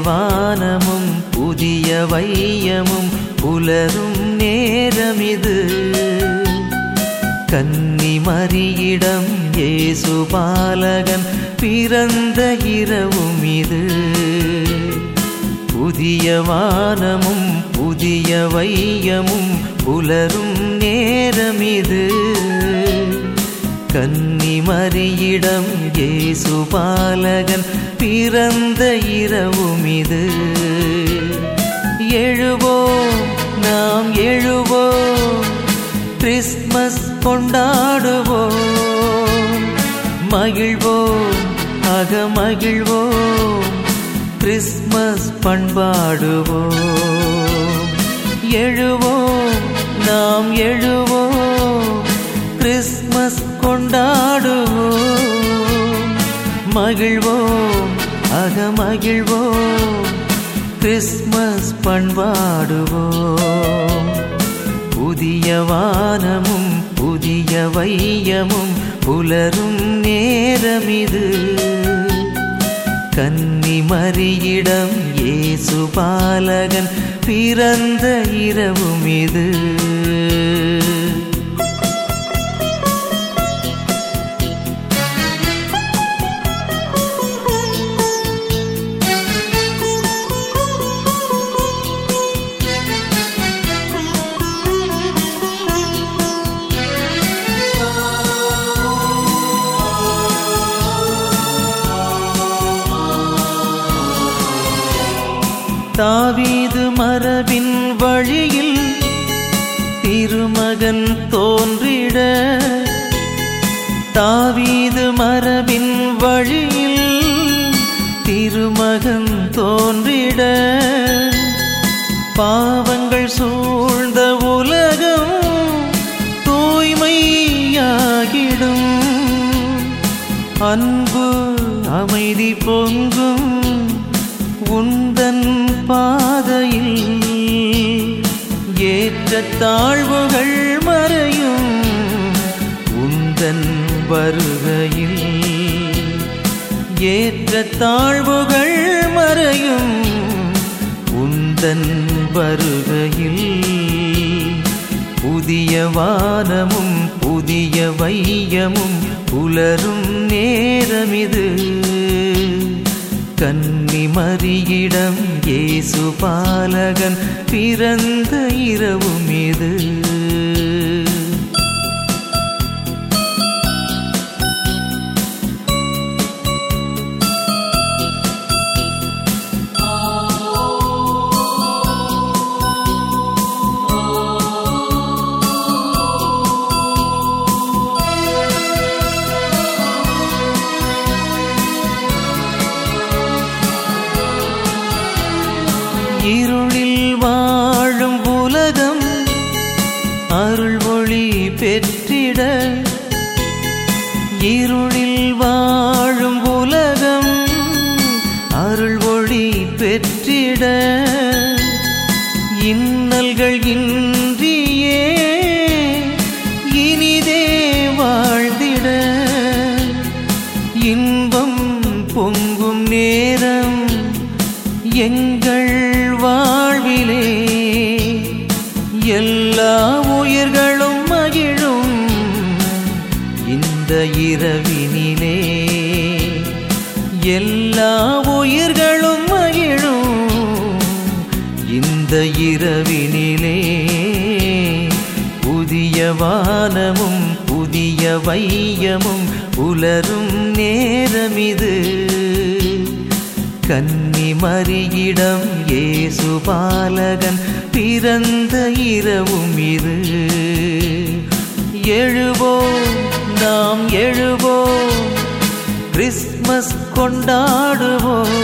வானமும் புதிய வையமும் புலரும் நேரமிது கன்னி மரியிடம் இயேசு பாலகன் பிறந்த இரவும் இது புதிய வானமும் புதிய வையமும் புலரும் நேரமிது கன்னி மரியிடம் இயேசு பாலகன் பிறந்த இரவும் இது எழுவோம் நாம் எழுவோம் கிறிஸ்மஸ் கொண்டாடுவோம் மகிழ்வோம் அக மகிழ்வோம் கிறிஸ்மஸ் பண்பாடுவோம் எழுவோம் நாம் எழுவோம் கிறிஸ்மஸ் கொண்டாடுவோம் மகிழ்வோம் அக மகிழ்வோம் கிறிஸ்மஸ் பண்பாடுவோம் புதிய வானமும் புதிய வையமும் புலரும் நேரமிது கன்னி மரியிடம் இயேசு பாலகன் பிறந்த இரவும் இது தாவீது மரபின் வழியில் திருமகன் தோன்றிட தாவீது மரபின் வழியில் திருமகன் தோன்றிட பாவங்கள் சூழ்ந்த உலகம் தூய்மையாகிடும் அன்பு அமைதி பொங்கும் உந்தன் பாதையில் ஏற்ற தாழ்வுகள் மறையும் உந்தன் வருகையில் ஏற்ற தாழ்வுகள் மறையும் உந்தன் வருகையில் புதிய வானமும் புதிய வையமும் புலரும் நேரமிது கன்னி மரியிடம் இயேசு பாலகன் பிறந்த இரவும் இது இருளில் வாழும் உலகம் அருள் ஒளி பெற்றிட இருளில் வாழும் உலகம் அருள் ஒளி பெற்றிட இன்னல்கள் இன்றியே இனிதே வாழ்ந்திட இன்பம் பொங்கும் நேரம் எங்கள் வாழ்விலே எல்லா உயிர்களும் மகிழும் இந்த இரவினிலே எல்லா உயிர்களும் மகிழும் இந்த இரவினிலே புதிய வானமும் புதிய வையமும் புலரும் நேரமிது கன்னி மரியிடம் இயேசு பாலகன் பிறந்த இரவும் இது எழுவோம் நாம் எழுவோம் கிறிஸ்மஸ் கொண்டாடுவோம்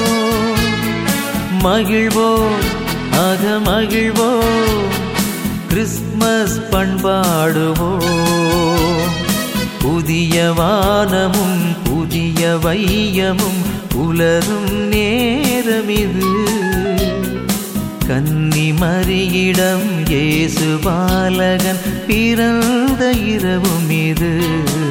மகிழ்வோம் அக மகிழ்வோம் கிறிஸ்மஸ் பண்பாடுவோம் புதிய வானமும் புதிய வையமும் புலரும் நேரமிது கன்னி மரியிடம் இயேசு பாலகன் பிறந்த இரவும் இது